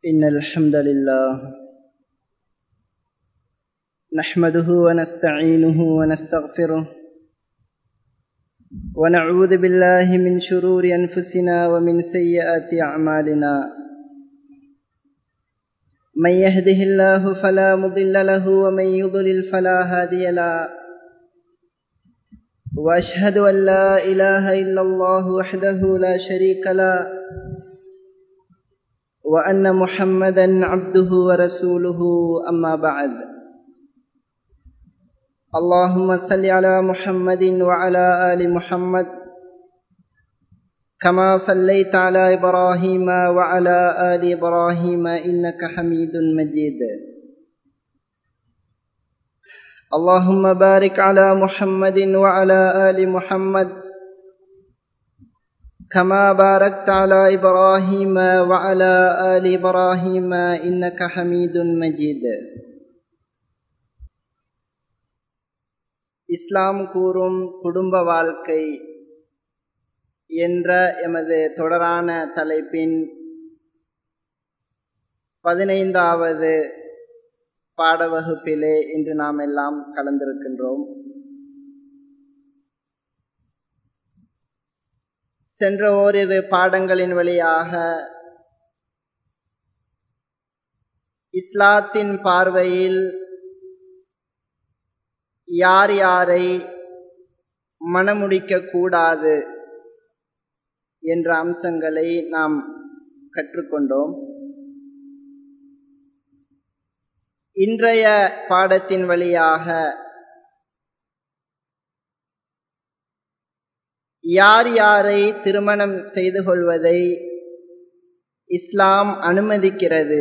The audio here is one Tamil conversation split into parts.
إن الحمد لله نحمده ونستعينه ونستغفره ونعوذ بالله من شرور أنفسنا ومن سيئات أعمالنا من يهده الله فلا مضل له ومن يضلل فلا هادي له وأشهد أن لا إله إلا الله وحده لا شريك له وأن محمدا عبده ورسوله أما بعد اللهم صل على محمد وعلى آل محمد كما صليت على إبراهيم وعلى آل إبراهيم إنك حميد مجيد اللهم بارك على محمد وعلى آل محمد كما باركت على إبراهيم وعلى آل إبراهيم إنك حميد مجيد இஸ்லாம் கூறும் குடும்ப வாழ்க்கை என்ற எமது தொடரான தலைப்பின் பதினைந்தாவது பாடவகுப்பிலே இன்று நாம் எல்லாம் கலந்திருக்கின்றோம் சென்ற ஓரிரு பாடங்களின் வழியாக இஸ்லாத்தின் பார்வையில் யார் யாரை மனமுடிக்க கூடாது என்ற அம்சங்களை நாம் கற்றுக்கொண்டோம் இன்றைய பாடத்தின் வழியாக யார் யாரை திருமணம் செய்து கொள்வதை இஸ்லாம் அனுமதிக்கிறது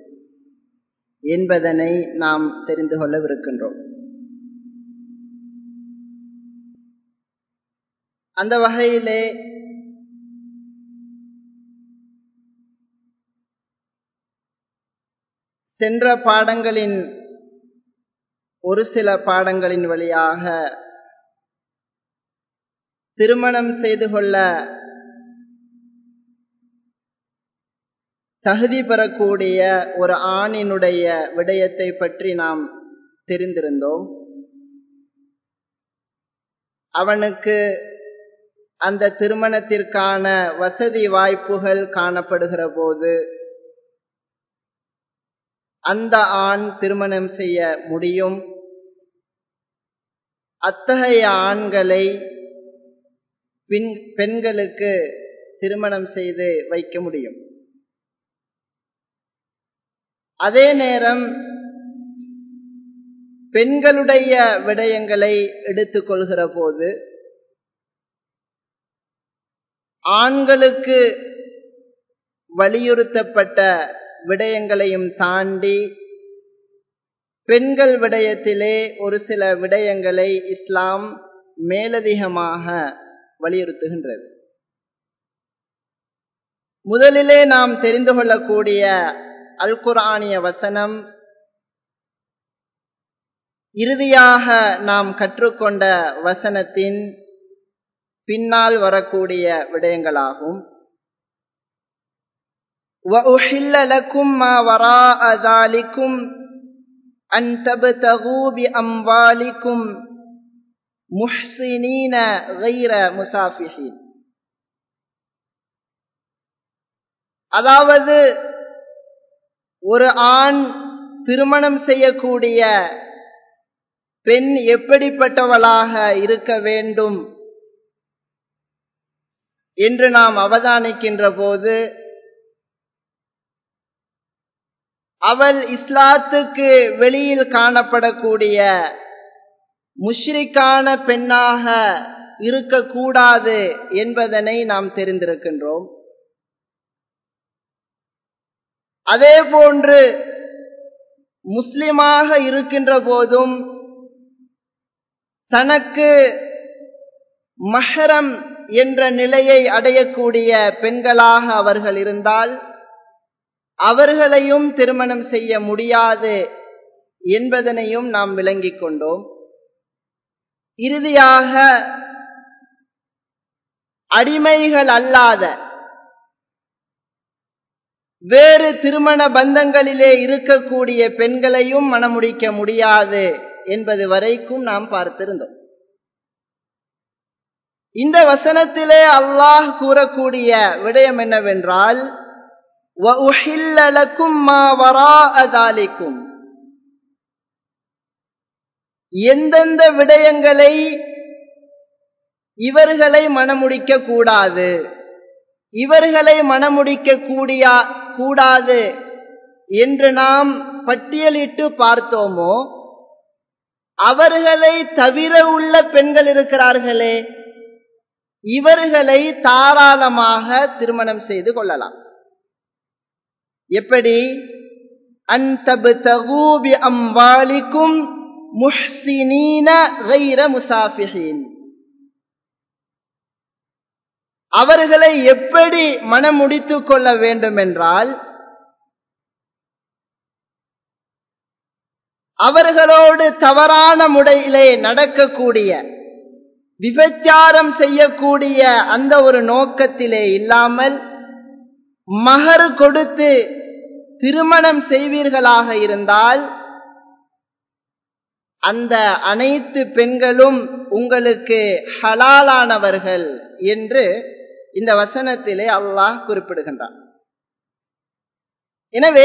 என்பதனை நாம் தெரிந்து கொள்ளவிருக்கின்றோம் அந்த வகையிலே சென்ற பாடங்களின் ஒரு சில பாடங்களின் வழியாக திருமணம் செய்து கொள்ள தகுதி பெறக்கூடிய ஒரு ஆணினுடைய விடயத்தை பற்றி நாம் தெரிந்திருந்தோம் அவனுக்கு அந்த திருமணத்திற்கான வசதி வாய்ப்புகள் காணப்படுகிற போது அந்த ஆண் திருமணம் செய்ய முடியும் அத்தகைய ஆண்களை பின் பெண்களுக்கு திருமணம் செய்து வைக்க முடியும் அதே நேரம் பெண்களுடைய விடயங்களை எடுத்துக்கொள்கிற போது ஆண்களுக்கு வலியுறுத்தப்பட்ட விடயங்களையும் தாண்டி பெண்கள் விடயத்திலே ஒரு சில விடயங்களை இஸ்லாம் மேலதிகமாக வலியுறுத்துகின்றது முதலிலே நாம் தெரிந்து கொள்ளக்கூடிய அல் குரானிய வசனம் இறுதியாக நாம் கற்றுக்கொண்ட வசனத்தின் பின்னால் வரக்கூடிய விடயங்களாகும் وَأُحِلَّ لَكُمْ مَا وَرَاءَ ذَلِكُمْ أَن تَبْتَغُوا بِأَمْوَالِكُمْ مُحْصِنِينَ غَيْرَ مُسَافِحِينَ அதாவது ஒரு ஆண் திருமணம் செய்யக்கூடிய பெண் எப்படிப்பட்டவளாக இருக்க வேண்டும் என்று நாம் அவதானிக்கின்ற போது அவள் இஸ்லாத்துக்கு வெளியில் காணப்படக்கூடிய முஷ்ரிக்கான பெண்ணாக இருக்கக்கூடாது என்பதனை நாம் தெரிந்திருக்கின்றோம் அதே போன்று முஸ்லிமாக இருக்கின்ற போதும் தனக்கு மஹரம் என்ற நிலையை அடையக்கூடிய பெண்களாக அவர்கள் இருந்தால் அவர்களையும் திருமணம் செய்ய முடியாது என்பதனையும் நாம் விளங்கிக் கொண்டோம் இறுதியாக அடிமைகள் அல்லாத வேறு திருமண பந்தங்களிலே இருக்கக்கூடிய பெண்களையும் மணமுடிக்க முடியாது என்பது வரைக்கும் நாம் பார்த்திருந்தோம் இந்த வசனத்திலே அல்லாஹ் கூறக்கூடிய விடயம் என்னவென்றால் எந்தெந்த விடயங்களை இவர்களை மணமுடிக்க கூடாது இவர்களை மணமுடிக்க கூடிய கூடாது என்று நாம் பட்டியலிட்டு பார்த்தோமோ அவர்களை தவிர உள்ள பெண்கள் இருக்கிறார்களே இவர்களை தாராளமாக திருமணம் செய்து கொள்ளலாம் எப்படி அன்தபுதகூபி அம்வாலிக்கும் முஹ்சினீன கைர முசாஃபிஹீன் அவர்களை எப்படி மனமுடித்துக் கொள்ள வேண்டும் என்றால் அவர்களோடு தவறான முறையிலே நடக்கக்கூடிய விபச்சாரம் செய்யக்கூடிய அந்த ஒரு நோக்கத்திலே இல்லாமல் மகர் கொடுத்து திருமணம் செய்வீர்களாக இருந்தால் அந்த அனைத்து பெண்களும் உங்களுக்கு ஹலாலானவர்கள் என்று இந்த வசனத்திலே அல்லாஹ் குறிப்பிடுகின்றான் எனவே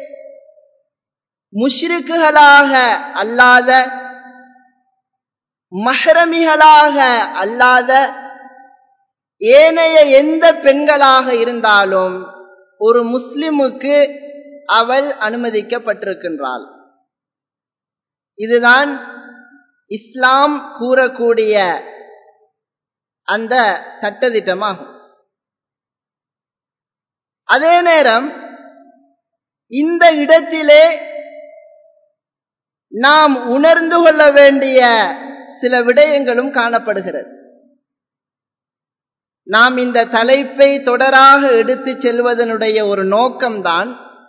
முஷ்ரிக்குகளாக அல்லாத மஹரமிகளாக அல்லாத ஏனைய எந்த பெண்களாக இருந்தாலும் ஒரு முஸ்லிமுக்கு அவள் அனுமதிக்கப்பட்டிருக்கின்றாள் இதுதான் இஸ்லாம் கூறக்கூடிய அந்த சட்டதிட்டமாகும் அதே நேரம் இந்த இடத்திலே நாம் உணர்ந்து கொள்ள வேண்டிய சில விடயங்களும் காணப்படுகிறது நாம் இந்த தலைப்பை தொடராக எடுத்துச் செல்வதனுடைய ஒரு நோக்கம்தான்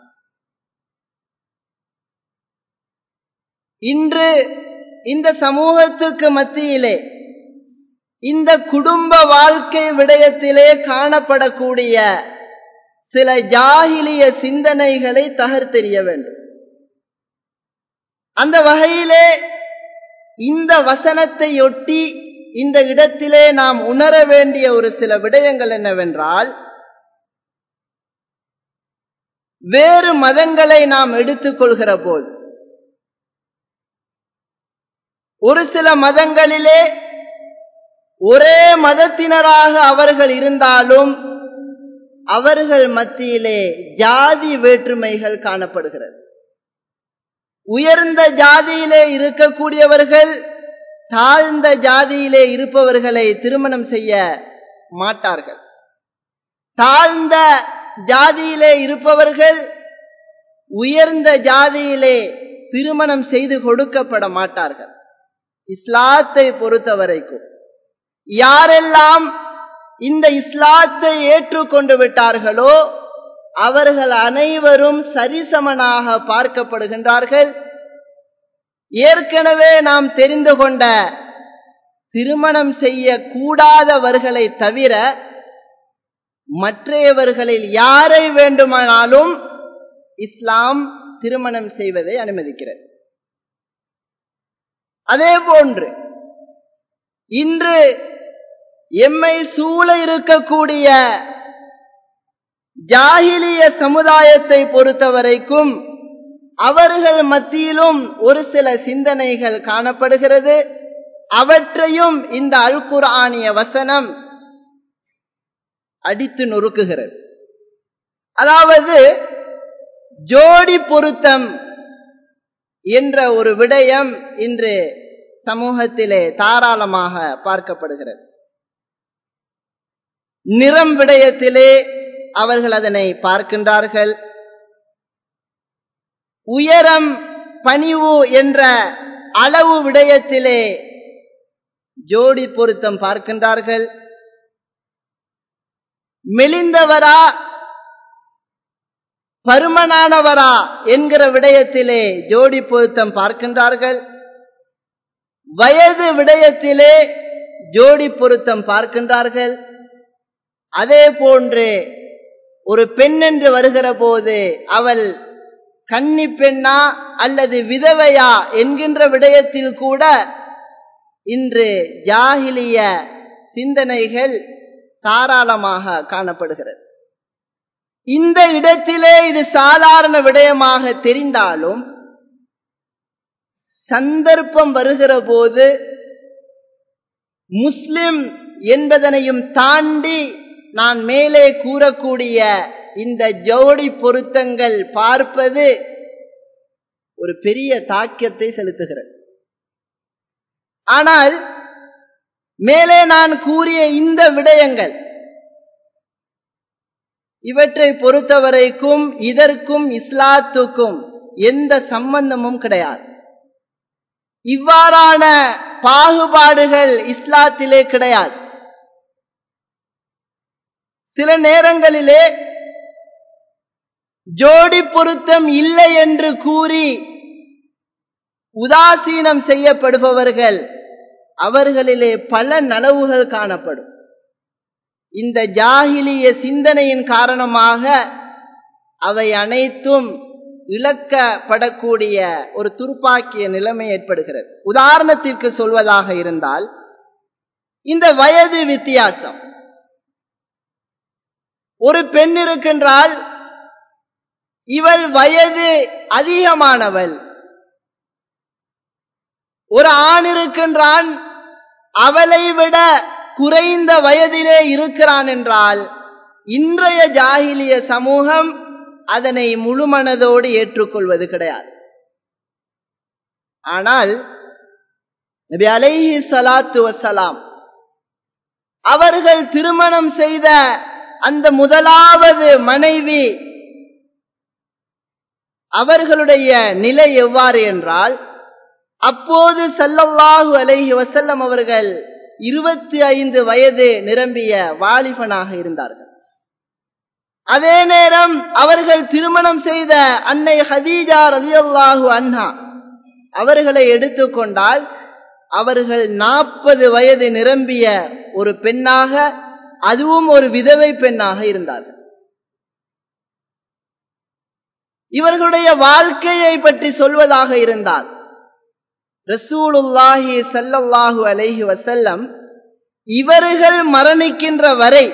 இன்று இந்த சமூகத்துக்கு மத்தியிலே இந்த குடும்ப வாழ்க்கை விடயத்திலே காணப்படக்கூடிய சில ஜாகிலிய சிந்தனைகளை தகர்த்தெறிய வேண்டும் அந்த வகையிலே இந்த வசனத்தையொட்டி இந்த இடத்திலே நாம் உணர வேண்டிய ஒரு சில விடயங்கள் என்னவென்றால் வேறு மதங்களை நாம் எடுத்துக்கொள்கிற போது ஒரு சில மதங்களிலே ஒரே மதத்தினராக அவர்கள் இருந்தாலும் அவர்கள் மத்தியிலே ஜாதி வேற்றுமைகள் காணப்படுகிறது உயர்ந்த ஜாதியிலே இருக்கக்கூடியவர்கள் தாழ்ந்த ஜாதியிலே இருப்பவர்களை திருமணம் செய்ய மாட்டார்கள் தாழ்ந்த ஜாதியிலே இருப்பவர்கள் உயர்ந்த ஜாதியிலே திருமணம் செய்து கொடுக்கப்பட மாட்டார்கள் இஸ்லாத்தை பொறுத்தவரைக்கும் யாரெல்லாம் இந்த இஸ்லாத்தை ஏற்றுக்கொண்டு விட்டார்களோ அவர்கள் அனைவரும் சரிசமனாக பார்க்கப்படுகின்றார்கள் ஏற்கனவே நாம் தெரிந்து கொண்ட திருமணம் செய்ய கூடாதவர்களை தவிர மற்றையவர்களில் யாரை வேண்டுமானாலும் இஸ்லாம் திருமணம் செய்வதை அனுமதிக்கிறது அதே போன்று இன்று எம்மை சூழ இருக்கக்கூடிய ஜாகிலிய சமுதாயத்தை பொறுத்தவரைக்கும் அவர்கள் மத்தியிலும் ஒரு சில சிந்தனைகள் காணப்படுகிறது அவற்றையும் இந்த அல்குரானிய வசனம் அடித்து நொறுக்குகிறது அதாவது ஜோடி பொருத்தம் என்ற ஒரு விடயம் இன்று சமூகத்திலே தாராளமாக பார்க்கப்படுகிறது நிறம் விடயத்திலே அவர்கள் அதனை பார்க்கின்றார்கள் உயரம் பணிவு என்ற அளவு விடயத்திலே ஜோடி பொருத்தம் பார்க்கின்றார்கள் மெலிந்தவரா பருமனானவரா என்கிற விடயத்திலே ஜோடி பொருத்தம் பார்க்கின்றார்கள் வயது விடயத்திலே ஜோடி பொருத்தம் பார்க்கின்றார்கள் அதே போன்று ஒரு பெண் என்று வருகிற போது அவள் கன்னி பெண்ணா அல்லது விதவையா என்கின்ற விடயத்தில் கூட இன்று ஜாகிலிய சிந்தனைகள் தாராளமாக காணப்படுகிறது இந்த இடத்திலே இது சாதாரண விடயமாக தெரிந்தாலும் சந்தர்ப்பம் வருகிற போது முஸ்லிம் என்பதனையும் தாண்டி நான் மேலே கூறக்கூடிய இந்த ஜோடி பொருத்தங்கள் பார்ப்பது ஒரு பெரிய தாக்கத்தை செலுத்துகிறது ஆனால் மேலே நான் கூறிய இந்த விடயங்கள் இவற்றை பொறுத்தவரைக்கும் இதற்கும் இஸ்லாத்துக்கும் எந்த சம்பந்தமும் கிடையாது இவ்வாறான பாகுபாடுகள் இஸ்லாத்திலே கிடையாது சில நேரங்களிலே ஜோடி பொருத்தம் இல்லை என்று கூறி உதாசீனம் செய்யப்படுபவர்கள் அவர்களிலே பல நனவுகள் காணப்படும் இந்த ஜாகிலிய சிந்தனையின் காரணமாக அவை அனைத்தும் இழக்கப்படக்கூடிய ஒரு துருப்பாக்கிய நிலைமை ஏற்படுகிறது உதாரணத்திற்கு சொல்வதாக இருந்தால் இந்த வயது வித்தியாசம் ஒரு பெண் இருக்கின்றால் இவள் வயது அதிகமானவள் ஒரு ஆண் இருக்கின்றான் அவளை விட குறைந்த வயதிலே இருக்கிறான் என்றால் இன்றைய ஜாகிலிய சமூகம் அதனை முழுமனதோடு ஏற்றுக்கொள்வது கிடையாது ஆனால் நபி அலைஹி சலாத்து வசலாம் அவர்கள் திருமணம் செய்த அந்த முதலாவது மனைவி அவர்களுடைய நிலை எவ்வாறு என்றால் அப்போது சல்லல்லாஹு அலைஹி வசல்லம் அவர்கள் இருபத்தி ஐந்து வயது நிரம்பிய வாலிபனாக இருந்தார்கள் அதே நேரம் அவர்கள் திருமணம் செய்த அன்னை ஹதீஜா ரலியல்லாஹு அன்ஹா அவர்களை எடுத்துக்கொண்டால் அவர்கள் நாற்பது வயது நிரம்பிய ஒரு பெண்ணாக அதுவும் ஒரு விதவை பெண்ணாக இருந்தார்கள் இவர்களுடைய வாழ்க்கையை பற்றி சொல்வதாக இருந்தால் ரசூலுல்லாஹி சல்லல்லாஹு அலைஹி வசல்லம் இவர்கள் மரணிக்கின்ற வரை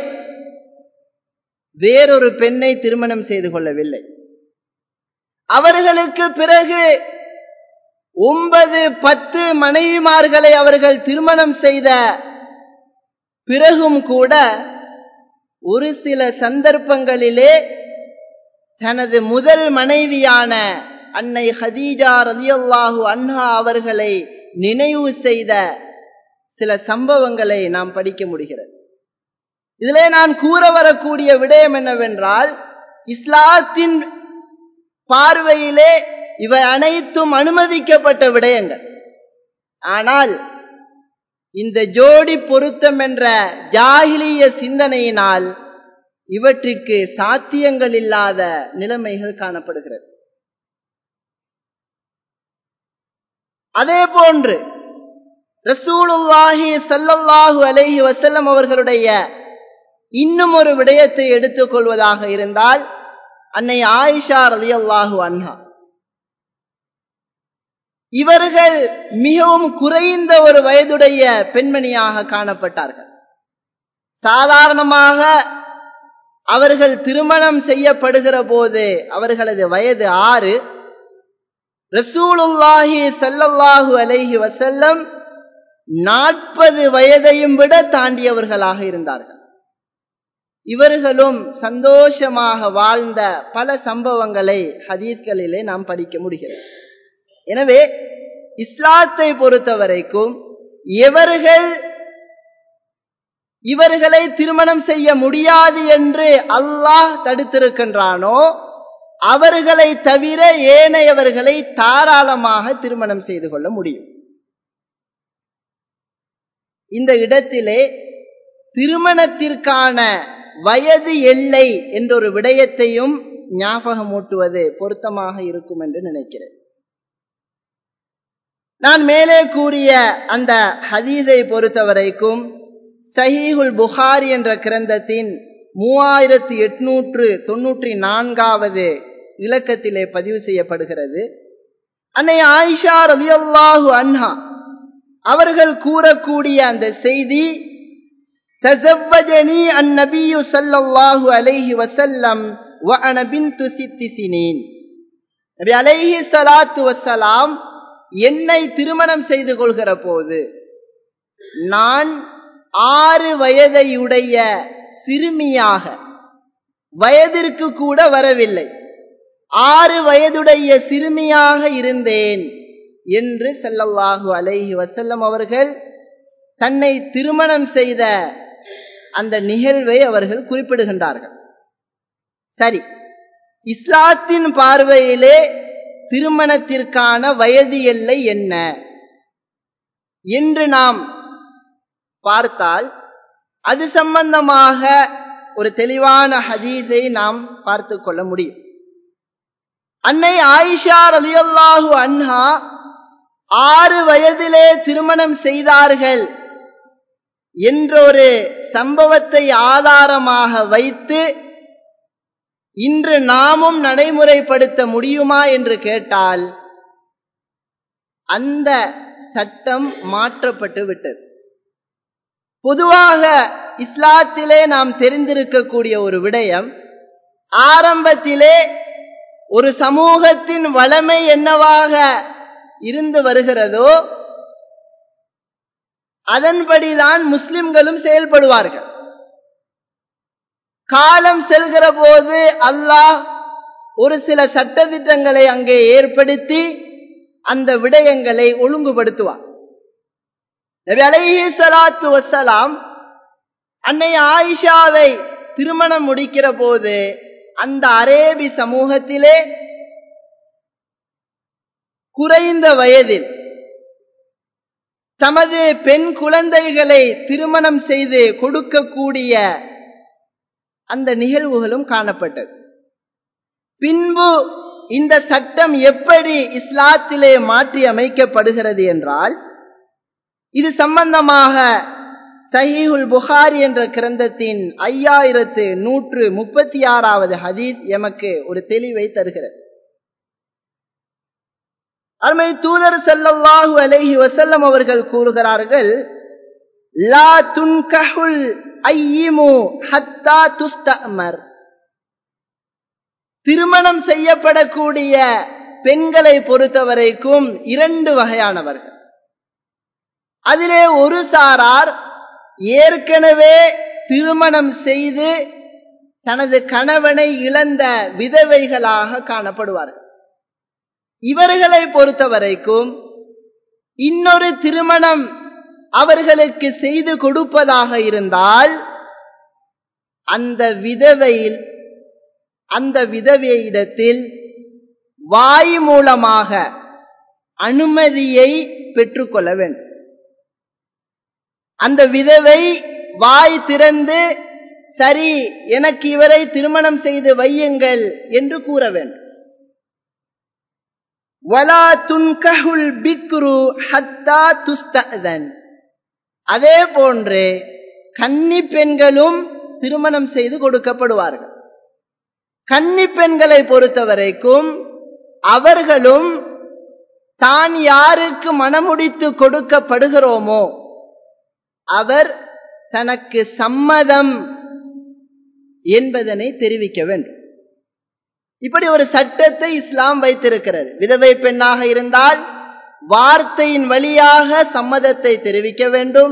வேறொரு பெண்ணை திருமணம் செய்து கொள்ளவில்லை அவர்களுக்கு பிறகு ஒன்பது பத்து மனைவிமார்களை அவர்கள் திருமணம் செய்த பிறகும் கூட ஒரு சில சந்தர்ப்பங்களிலே தனது முதல் மனைவியான அன்னை ஹதீஜா ரலியல்லாஹு அன்ஹா அவர்களை நினைவு செய்த சில சம்பவங்களை நாம் படிக்க முடிகிறது இதிலே நான் கூற வரக்கூடிய விடயம் என்னவென்றால் இஸ்லாத்தின் பார்வையிலே இவை அனைத்தும் அனுமதிக்கப்பட்ட விடயங்கள் ஆனால் இந்த ஜோடி பொருத்தம் என்ற ஜாகிலிய சிந்தனையினால் இவற்றிற்கு சாத்தியங்கள் இல்லாத நிலைமைகள் காணப்படுகிறது அதே போன்று ரசூலுல்லாஹி சல்லல்லாஹு அலைஹி வசல்லம் அவர்களுடைய இன்னும் ஒரு விடயத்தை எடுத்துக் கொள்வதாக இருந்தால் அன்னை ஆயிஷா ரலியல்லாஹு அன்ஹா இவர்கள் மிகவும் குறைந்த ஒரு வயதுடைய பெண்மணியாக காணப்பட்டார்கள் சாதாரணமாக அவர்கள் திருமணம் செய்யப்படுகிற போது அவர்களது வயது ஆறு ரசூலுல்லாஹி சல்லல்லாஹு அலைஹி வசல்லம் நாற்பது வயதையும் விட தாண்டியவர்களாக இருந்தார்கள் இவர்களும் சந்தோஷமாக வாழ்ந்த பல சம்பவங்களை ஹதீஸ்களிலே நாம் படிக்க முடிகிறது எனவே இஸ்லாத்தை பொறுத்தவரைக்கும் எவர்கள் இவர்களை திருமணம் செய்ய முடியாது என்று அல்லாஹ் தடுத்திருக்கின்றானோ அவர்களை தவிர ஏனையவர்களை தாராளமாக திருமணம் செய்து கொள்ள முடியும் இந்த இடத்திலே திருமணத்திற்கான வயது எல்லை என்றொரு விடயத்தையும் ஞாபகமூட்டுவது பொருத்தமாக இருக்கும் என்று நினைக்கிறேன் நான் மேலே கூறிய அந்த ஹதீஸை பொறுத்தவரைக்கும் சஹீஹுல் புகாரி என்ற கிரந்தத்தின் மூவாயிரத்தி எட்நூற்று தொன்னூற்றி நான்காவது இலக்கத்திலே பதிவு செய்யப்படுகிறது அன்னை ஆயிஷா ரலியல்லாஹு அன்ஹா அவர்கள் கூறக்கூடிய அந்த செய்தி தசவ்வஜனி அந்நபியு ஸல்லல்லாஹு அலைஹி வஸல்லம் வஅன பின்து சித்தி சினீன் நபி அலைஹி ஸலாத்து வஸ்ஸலாம் என்னை திருமணம் செய்து கொள்கிற போது நான் ஆறு வயதையுடைய சிறுமியாக வயதிற்கு கூட வரவில்லை ஆறு வயதுடைய சிறுமியாக இருந்தேன் என்று ஸல்லல்லாஹு அலைஹி வஸல்லம் அவர்கள் தன்னை திருமணம் செய்த அந்த நிகழ்வை அவர்கள் குறிப்பிடுகின்றார்கள் சரி இஸ்லாத்தின் பார்வையிலே திருமணத்திற்கான வயது எல்லை என்ன என்று நாம் பார்த்தால் அது சம்பந்தமாக ஒரு தெளிவான ஹதீஸை நாம் பார்த்து கொள்ள முடியும் அன்னை ஆயிஷா ரலியல்லாஹு அன்ஹா ஆறு வயதிலே திருமணம் செய்தார்கள் என்றொரு சம்பவத்தை ஆதாரமாக வைத்து இன்று நாமும் நடைமுறைப்படுத்த முடியுமா என்று கேட்டால் அந்த சட்டம் மாற்றப்பட்டு விட்டது பொதுவாக இஸ்லாத்திலே நாம் தெரிந்திருக்கக்கூடிய ஒரு விடயம் ஆரம்பத்திலே ஒரு சமூகத்தின் வளமை என்னவாக இருந்து வருகிறதோ அதன்படிதான் முஸ்லிம்களும் செயல்படுவார்கள் காலம் செல்கிற போது அல்லாஹ் ஒரு சில சட்டத்திட்டங்களை அங்கே ஏற்படுத்தி அந்த விடயங்களை ஒழுங்குபடுத்துவார் நபி அலைஹி ஸலாத்து வஸ்ஸலாம் அன்னை ஆயிஷாவை திருமணம் முடிக்கிற போது அந்த அரேபி சமூகத்திலே குறைந்த வயதில் தமது பெண் குழந்தைகளை திருமணம் செய்து கொடுக்கக்கூடிய அந்த நிகழ்வுகளும் காணப்பட்டது பின்பு இந்த சட்டம் எப்படி இஸ்லாத்திலே மாற்றி அமைக்கப்படுகிறது என்றால் இது சம்பந்தமாக சஹீஹுல் புகாரி என்ற கிரந்தத்தின் ஐயாயிரத்து நூற்று முப்பத்தி ஆறாவது ஹதீஸ் எமக்கு ஒரு தெளிவை தருகிறது அருமை தூதர் செல்லல்லாஹு அலைஹி வசல்லம் அவர்கள் கூறுகிறார்கள் லா துன்கஹுல் ஐயிமு ஹத்தா துஸ்தமர் திருமணம் செய்யப்படக்கூடிய பெண்களை பொறுத்தவரைக்கும் இரண்டு வகையானவர்கள் அதிலே ஒரு சாரார் ஏற்கனவே திருமணம் செய்து தனது கணவனை இழந்த விதவைகளாக காணப்படுவார்கள் இவர்களை பொறுத்தவரைக்கும் இன்னொரு திருமணம் அவர்களுக்கு செய்து கொடுப்பதாக இருந்தால் அந்த விதவையில் அந்த விதவையிடத்தில் வாய் மூலமாக அனுமதியை பெற்றுக்கொள்ள வேண்டும் அந்த விதவை வாய் திறந்து சரி எனக்கு இவரை திருமணம் செய்து வையுங்கள் என்று கூற வேண்டும் வலா துன்கஹுல் பிக்ரு ஹத்தா துஸ்தன் அதே போன்று கன்னி பெண்களும் திருமணம் செய்து கொடுக்கப்படுவார்கள் கன்னி பெண்களை பொறுத்தவரைக்கும் அவர்களும் தான் யாருக்கு மனமுடித்து கொடுக்கப்படுகிறோமோ அவர் தனக்கு சம்மதம் என்பதனை தெரிவிக்க வேண்டும் இப்படி ஒரு சட்டத்தை இஸ்லாம் வைத்திருக்கிறது விதவை பெண்ணாக இருந்தால் வார்த்தையின் வழியாக சம்மதத்தை தெரிவிக்க வேண்டும்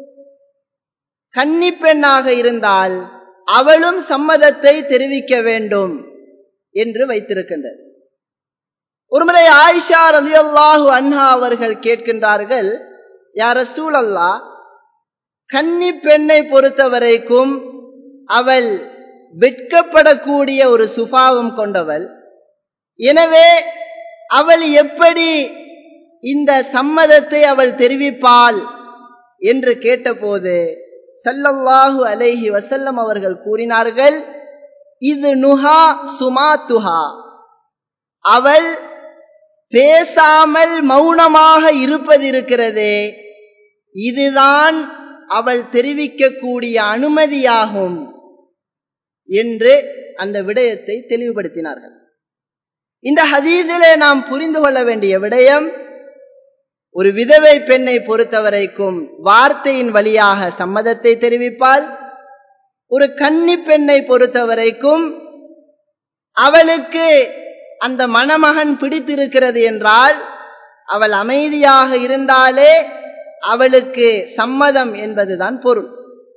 கன்னி பெண்ணாக இருந்தால் அவளும் சம்மதத்தை தெரிவிக்க வேண்டும் என்று வைத்திருக்கின்றது ஒருமுறை ஆயிஷா ரலியல்லாஹு அன்ஹா அவர்கள் கேட்கின்றார்கள் யார் ரசூல் அல்லா கன்னி பெண்ணை பொறுத்தவரைக்கும் அவள் வெட்கப்படக்கூடிய ஒரு சுபாவம் கொண்டவள் எனவே அவள் எப்படி இந்த சம்மதத்தை அவள் தெரிவிப்பாள் என்று கேட்டபோது சல்லல்லாஹு அலைஹி வசல்லம் அவர்கள் கூறினார்கள் இது நுஹா சுமாத்துஹா அவள் பேசாமல் மௌனமாக இருப்பது இருக்கிறதே இதுதான் அவள் தெரிவிக்கக்கூடிய அனுமதியாகும் என்று அந்த விடயத்தை தெளிவுபடுத்தினார்கள் இந்த ஹதீஸிலே நாம் புரிந்து கொள்ள வேண்டிய விடயம் ஒரு விதவை பெண்ணை பொறுத்தவரைக்கும் வார்த்தையின் வழியாக சம்மதத்தை தெரிவிப்பால் ஒரு கன்னி பெண்ணை பொறுத்தவரைக்கும் அவளுக்கு அந்த மணமகன் பிடித்திருக்கிறது என்றால் அவள் அமைதியாக இருந்தாலே அவளுக்கு சம்மதம் என்பதுதான் பொருள்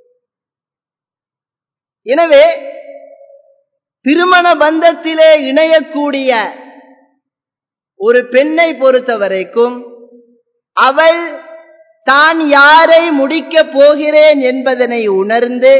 எனவே திருமண பந்தத்திலே இணையக்கூடிய ஒரு பெண்ணை பொறுத்தவரைக்கும் அவள் தான் யாரை முடிக்கப் போகிறேன் என்பதனை உணர்ந்து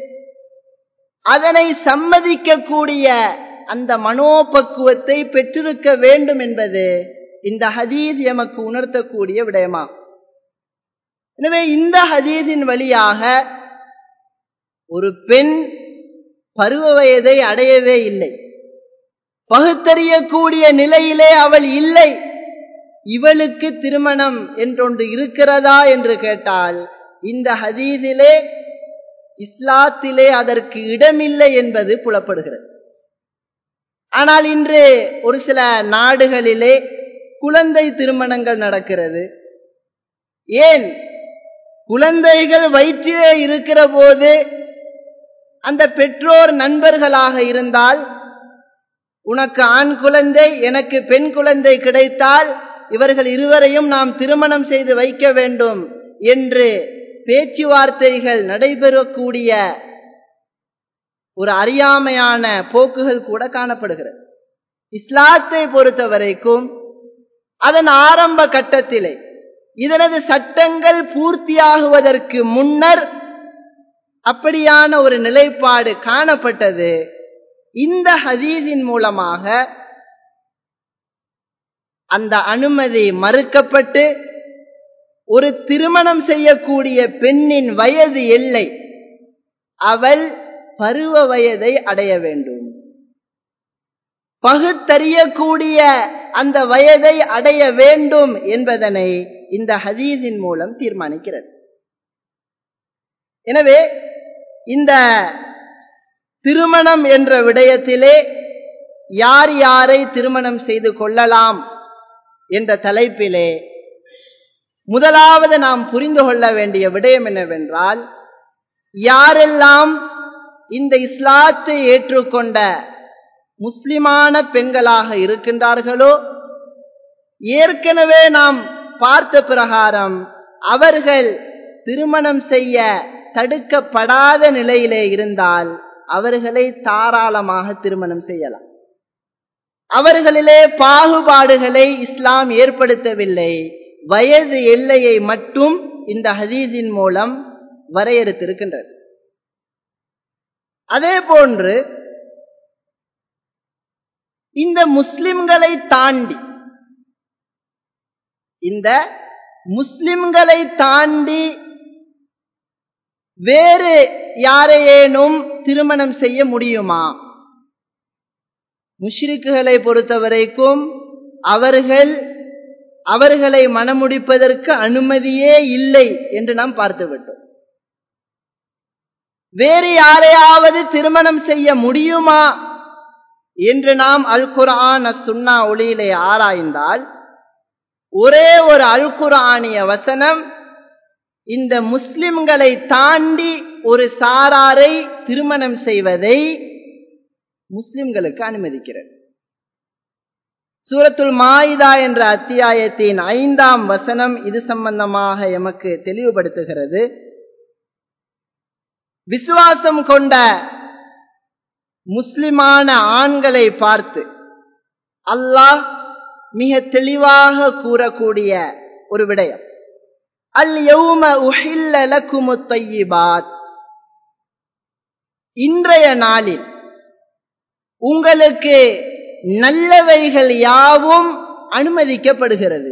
அதனை சம்மதிக்கக்கூடிய அந்த மனோபக்குவத்தை பெற்றிருக்க வேண்டும் என்பது இந்த ஹதீஸ் எமக்கு உணர்த்தக்கூடிய விடயமா எனவே இந்த ஹதீஸின் வழியாக ஒரு பெண் பருவ வயதை அடையவே இல்லை பகுத்தறியக்கூடிய நிலையிலே அவள் இல்லை இவளுக்கு திருமணம் என்றொன்று இருக்கிறதா என்று கேட்டால் இந்த ஹதீஸிலே இஸ்லாத்திலே அதற்கு இடமில்லை என்பது புலப்படுகிறது ஆனால் இன்று ஒரு சில நாடுகளிலே குழந்தை திருமணங்கள் நடக்கிறது ஏன் குழந்தைகள் வயிற்றிலே இருக்கிற போது அந்த பெற்றோர் நண்பர்களாக இருந்தால் உனக்கு ஆண் குழந்தை எனக்கு பெண் குழந்தை கிடைத்தால் இவர்கள் இருவரையும் நாம் திருமணம் செய்து வைக்க வேண்டும் என்று பேச்சுவார்த்தைகள் நடைபெறக்கூடிய ஒரு அறியாமையான போக்குகள் கூட காணப்படுகிறது இஸ்லாத்தை பொறுத்த வரைக்கும் அதன் ஆரம்ப கட்டத்திலே இதனது சட்டங்கள் பூர்த்தியாகுவதற்கு முன்னர் அப்படியான ஒரு நிலைப்பாடு காணப்பட்டது இந்த ஹதீஸின் மூலமாக அந்த அனுமதி மறுக்கப்பட்டு ஒரு திருமணம் செய்யக்கூடிய பெண்ணின் வயது எல்லை அவள் பருவ வயதை அடைய வேண்டும் பகுத்தறியக்கூடிய அந்த வயதை அடைய வேண்டும் என்பதனை இந்த ஹதீஸின் மூலம் தீர்மானிக்கிறது எனவே இந்த திருமணம் என்ற விடயத்திலே யார் யாரை திருமணம் செய்து கொள்ளலாம் என்ற தலைப்பிலே முதலாவது நாம் புரிந்து கொள்ள வேண்டிய விடயம் என்னவென்றால் யாரெல்லாம் இந்த இஸ்லாத்தை ஏற்றுக்கொண்ட முஸ்லிமான பெண்களாக இருக்கின்றார்களோ ஏற்கனவே நாம் பார்த்த பிரகாரம் அவர்கள் திருமணம் செய்ய தடுக்கப்படாத நிலையிலே இருந்தால் அவர்களை தாராளமாக திருமணம் செய்யலாம் அவர்களிலே பாகுபாடுகளை இஸ்லாம் ஏற்படுத்தவில்லை வயது எல்லையை மட்டும் இந்த ஹதீஸின் மூலம் வரையறுத்திருக்கின்றது அதே போன்று இந்த முஸ்லிம்களை தாண்டி இந்த முஸ்லிம்களை தாண்டி வேறு யாரையேனும் திருமணம் செய்ய முடியுமா முஷ்ரிக்குகளை பொறுத்தவரைக்கும் அவர்கள் அவர்களை மணமுடிப்பதற்கு அனுமதியே இல்லை என்று நாம் பார்த்து விட்டோம் வேறு யாரையாவது திருமணம் செய்ய முடியுமா என்று நாம் அல் குர்ஆன் சுன்னா ஒளியிலே ஆராய்ந்தால் ஒரே ஒரு அல் குர்ஆனிய வசனம் இந்த முஸ்லிம்களை தாண்டி ஒரு சாராரை திருமணம் செய்வதை முஸ்லிம்களுக்கு அனுமதிக்கிறது சூரத்துல் மாயிதா என்ற அத்தியாயத்தின் ஐந்தாம் வசனம் இது சம்பந்தமாக எமக்கு தெளிவுபடுத்துகிறது விசுவாசம் கொண்ட முஸ்லிமான ஆண்களை பார்த்து அல்லாஹ் மிக தெளிவாக கூறக்கூடிய ஒரு விடயம் அல் யௌம உஹில்ல லக்குமு தையிபாத் இன்றைய நாளில் உங்களுக்கு நல்லவைகள் யாவும் அனுமதிக்கப்படுகிறது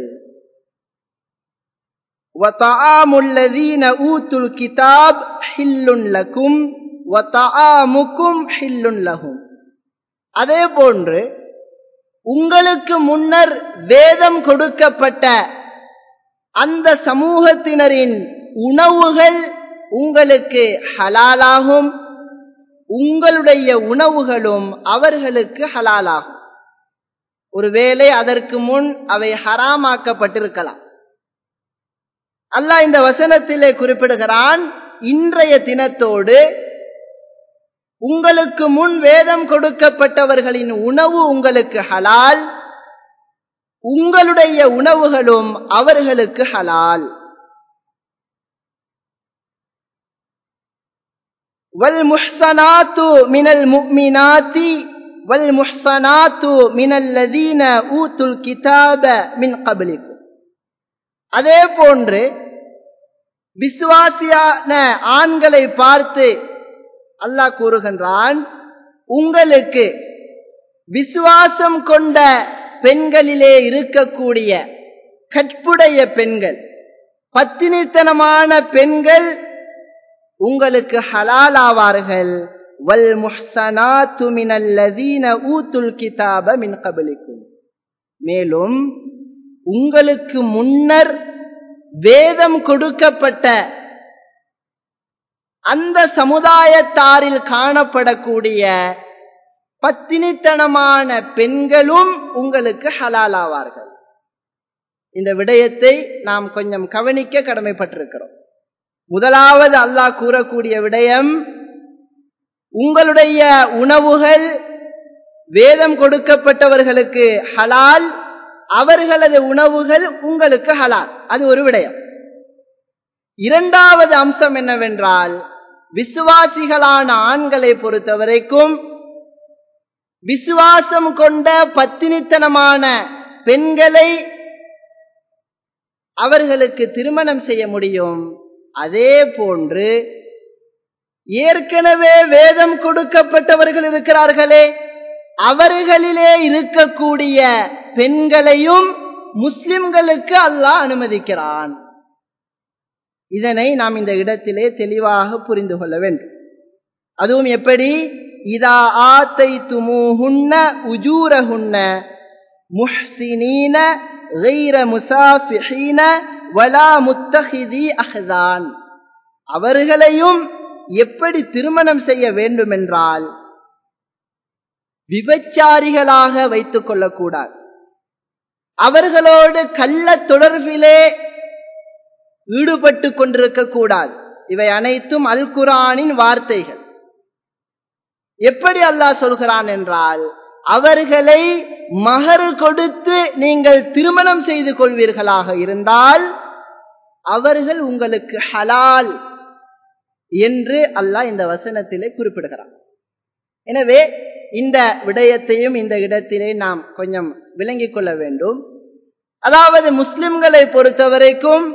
وطعام الذين أوتوا الكتاب حل لكم وطعامكم حل لهم அதே போன்று உங்களுக்கு முன்னர் வேதம் கொடுக்கப்பட்ட அந்த சமூகத்தினரின் உணவுகள் உங்களுக்கு ஹலாலாகும் உங்களுடைய உணவுகளும் அவர்களுக்கு ஹலாலாகும் ஒருவேளை அதற்கு முன் அவை ஹராமாக்கப்பட்டிருக்கலாம் அல்லாஹ் இந்த வசனத்திலே குறிப்பிடுகிறான் இன்றைய தினத்தோடு உங்களுக்கு முன் வேதம் கொடுக்கப்பட்டவர்களின் உணவு உங்களுக்கு ஹலால் உங்களுடைய உணவுகளும் அவர்களுக்கு ஹலால் والمحصنات من المؤمنات والمحصنات من الذين اوتوا الكتاب من قبلكم அதே போன்று விசுவாசியான ஆண்களை பார்த்து அல்லாஹ் கூறுகின்றான் உங்களுக்கு விசுவாசம் கொண்ட பெண்களிலே இருக்கக்கூடிய கற்புடைய பெண்கள் பத்தினித்தனமான பெண்கள் உங்களுக்கு ஹலால் ஆவார்கள் வல் முஹ்சனாத்து மினல்லதீன ஊத்துல் கிதாப மின் கபலிக்கும் மேலும் உங்களுக்கு முன்னர் வேதம் கொடுக்கப்பட்ட அந்த சமுதாயத்தாரில் காணப்படக்கூடிய பத்தினித்தனமான பெண்களும் உங்களுக்கு ஹலால் ஆவார்கள் இந்த விடயத்தை நாம் கொஞ்சம் கவனிக்க கடமைப்பட்டிருக்கிறோம் முதலாவது அல்லாஹ் கூறக்கூடிய விடயம் உங்களுடைய உணவுகள் வேதம் கொடுக்கப்பட்டவர்களுக்கு ஹலால் அவர்களது உணவுகள் உங்களுக்கு ஹலால் அது ஒரு விடயம் இரண்டாவது அம்சம் என்னவென்றால் விசுவாசிகளான ஆண்களை பொறுத்தவரைக்கும் விசுவாசம் கொண்ட பத்தினித்தனமான பெண்களை அவர்களுக்கு திருமணம் செய்ய முடியும் அதே போன்று ஏற்கனவே வேதம் கொடுக்கப்பட்டவர்கள் இருக்கிறார்களே அவர்களிலே இருக்கக்கூடிய பெண்களையும் முஸ்லிம்களுக்கு அல்லாஹ் அனுமதிக்கிறான் இதனை நாம் இந்த இடத்திலே தெளிவாக புரிந்து கொள்ள வேண்டும் அதுவும் எப்படி இதா ஆத்தை துமுஹுன்ன உஜூரஹுன்ன முஹ்சினீன غير முசாஃபிஹீன வலா முத்தஹிதி அஹ்தான் அவர்களையும் எப்படி திருமணம் செய்ய வேண்டும் என்றால் விபச்சாரிகளாக வைத்துக் கொள்ளக்கூடாது அவர்களோடு கள்ள தொடர்பிலே ஈடுபட்டு கொண்டிருக்க கூடாது இவை அனைத்தும் அல் குரானின் வார்த்தைகள் எப்படி அல்லாஹ் சொல்கிறான் என்றால் அவர்களை மகர் கொடுத்து நீங்கள் திருமணம் செய்து கொள்வீர்களாக இருந்தால் அவர்கள் உங்களுக்கு ஹலால் என்று அல்லாஹ் இந்த வசனத்திலே குறிப்பிடுகிறான் எனவே இந்த விடயத்தையும் இந்த இடத்திலே நாம் கொஞ்சம் விளங்கிக் கொள்ள வேண்டும் அதாவது முஸ்லிம்களை பொறுத்தவரைக்கும்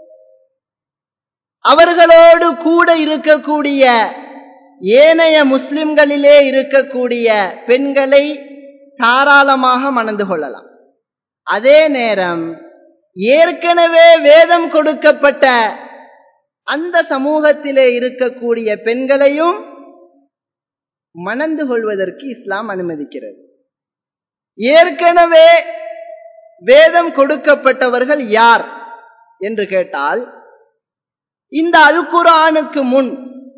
அவர்களோடு கூட இருக்கக்கூடிய ஏனைய முஸ்லிம்களிலே இருக்கக்கூடிய பெண்களை தாராளமாக மணந்து கொள்ளலாம் அதே நேரம் ஏற்கனவே வேதம் கொடுக்கப்பட்ட அந்த சமூகத்திலே இருக்கக்கூடிய பெண்களையும் மணந்து கொள்வதற்கு இஸ்லாம் அனுமதிக்கிறது ஏற்கனவே வேதம் கொடுக்கப்பட்டவர்கள் யார் என்று கேட்டால் இந்த அல்குரானுக்கு முன்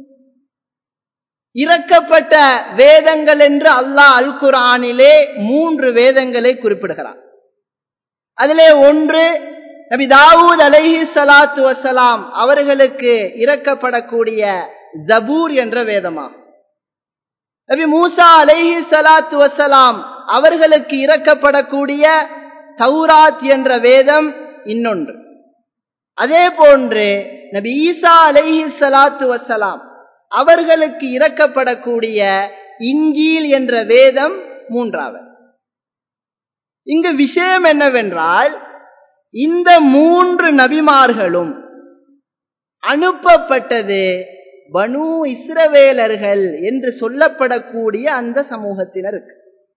இறக்கப்பட்ட வேதங்கள் என்று அல்லாஹ் அல் குரானிலே மூன்று வேதங்களை குறிப்பிடுகிறார் அதிலே ஒன்று நபி தாவூத் அலைஹி சலாத்து வசலாம் அவர்களுக்கு இறக்கப்படக்கூடிய ஜபூர் என்ற வேதமாகும் நபி மூசா அலைஹி சலாத்து வசலாம் அவர்களுக்கு இறக்கப்படக்கூடிய தௌராத் என்ற வேதம் இன்னொன்று அதே போன்று நபி ஈசா அலைஹி சலாத்து வசலாம் அவர்களுக்கு இறக்கப்படக்கூடிய இஞ்சில் என்ற வேதம் மூன்றாவது இங்கு விஷயம் என்னவென்றால் இந்த மூன்று நபிமார்களும் அனுப்பப்பட்டது பனு இஸ்ரவேலர்கள் என்று சொல்லப்படக்கூடிய அந்த சமூகத்தினருக்கு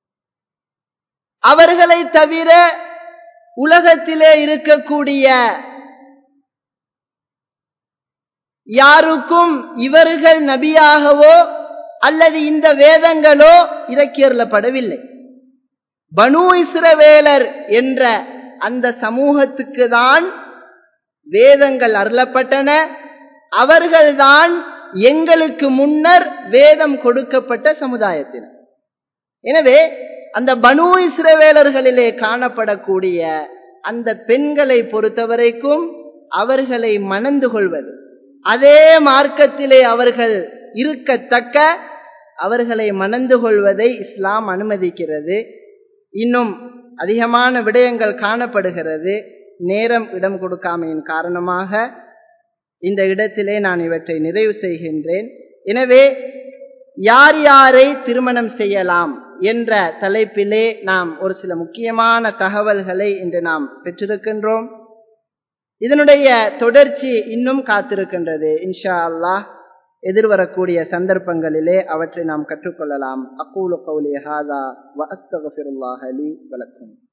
அவர்களை தவிர உலகத்திலே இருக்கக்கூடிய யாருக்கும் இவர்கள் நபியாகவோ அல்லது இந்த வேதங்களோ இறக்கியறப்படவில்லை பனு இஸ்ரவேலர் என்ற அந்த சமூகத்துக்கு தான் வேதங்கள் அருளப்பட்டன அவர்கள்தான் எங்களுக்கு முன்னர் வேதம் கொடுக்கப்பட்ட சமுதாயத்தினர் எனவே அந்த பனு இஸ்ரவேலர்களிலே காணப்படக்கூடிய அந்த பெண்களை பொறுத்தவரைக்கும் அவர்களை மணந்து கொள்வது அதே மார்க்கத்திலே அவர்கள் இருக்கத்தக்க அவர்களை மணந்து கொள்வதை இஸ்லாம் அனுமதிக்கிறது இன்னும் அதிகமான விடயங்கள் காணப்படுகிறது நேரம் இடம் கொடுக்காமையின் காரணமாக இந்த இடத்திலே நான் இவற்றை நிறைவு செய்கின்றேன் எனவே யார் யாரை திருமணம் செய்யலாம் என்ற தலைப்பிலே நாம் ஒரு சில முக்கியமான தகவல்களை இன்று நாம் பெற்றிருக்கின்றோம் இதனுடைய தொடர்ச்சி இன்னும் காத்திருக்கின்றது இன்ஷா அல்லாஹ் எதிர்வரக்கூடிய சந்தர்ப்பங்களிலே அவற்றை நாம் கற்றுக்கொள்ளலாம் அக்கூலு கௌலி ஹாதா வ அஸ்தகஃபிருல்லாஹ் லி வலக்கும்